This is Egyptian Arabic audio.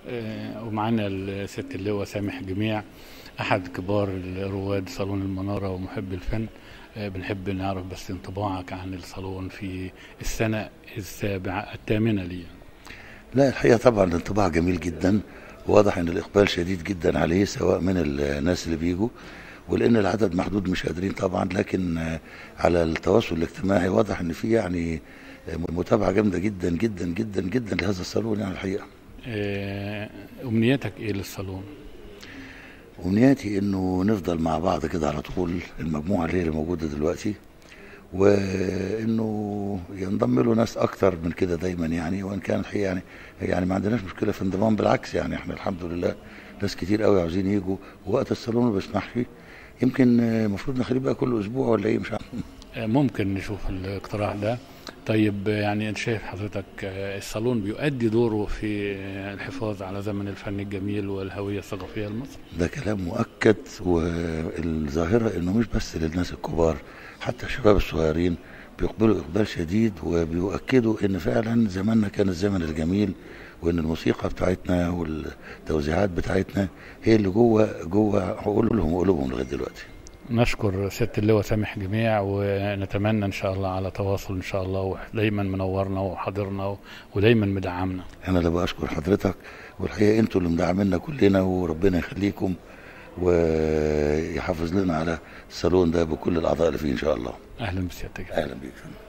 آه، ومعانا الست اللواء سامح جميع احد كبار رواد صالون المناره ومحب الفن آه، بنحب نعرف بس انطباعك عن الصالون في السنه السابعه الثامنه ليه لا الحقيقه طبعا الانطباع جميل جدا واضح ان الاقبال شديد جدا عليه سواء من الناس اللي بيجوا ولان العدد محدود مش قادرين طبعا لكن آه، على التواصل الاجتماعي واضح ان في يعني آه، متابعه جامده جدا جدا جدا جدا لهذا الصالون يعني الحقيقه آه، امنيتك ايه للصالون امنياتي انه نفضل مع بعض كده على طول المجموعه اللي هي اللي موجوده دلوقتي وانه ينضم له ناس اكتر من كده دايما يعني وان كان الحقيقه يعني يعني ما عندناش مشكله في انضمام بالعكس يعني احنا الحمد لله ناس كتير قوي عاوزين يجوا وقت الصالون ما بيسمحش يمكن آه، المفروض نخليه بقى كل اسبوع ولا ايه مش عارف آه، ممكن نشوف الاقتراح ده طيب آه، يعني انت شايف حضرتك آه، الصالون بيؤدي دوره في آه، الحفاظ على زمن الفن الجميل والهويه الثقافيه لمصر ده كلام مؤكد والظاهرة انه مش بس للناس الكبار حتى الشباب الصغيرين بيقبلوا اقبال شديد وبيؤكدوا ان فعلا زماننا كان الزمن الجميل وان الموسيقى بتاعتنا والتوزيعات بتاعتنا هي اللي جوه جوه عقولهم وقلوبهم لغايه دلوقتي نشكر ست اللواء سامح جميع ونتمنى ان شاء الله على تواصل ان شاء الله ودايما منورنا وحاضرنا ودايما مدعمنا انا اللي بشكر حضرتك والحقيقه انتوا اللي مدعمينا كلنا وربنا يخليكم ويحافظ لنا على الصالون ده بكل الاعضاء اللي فيه ان شاء الله اهلا بسيادتك اهلا بيك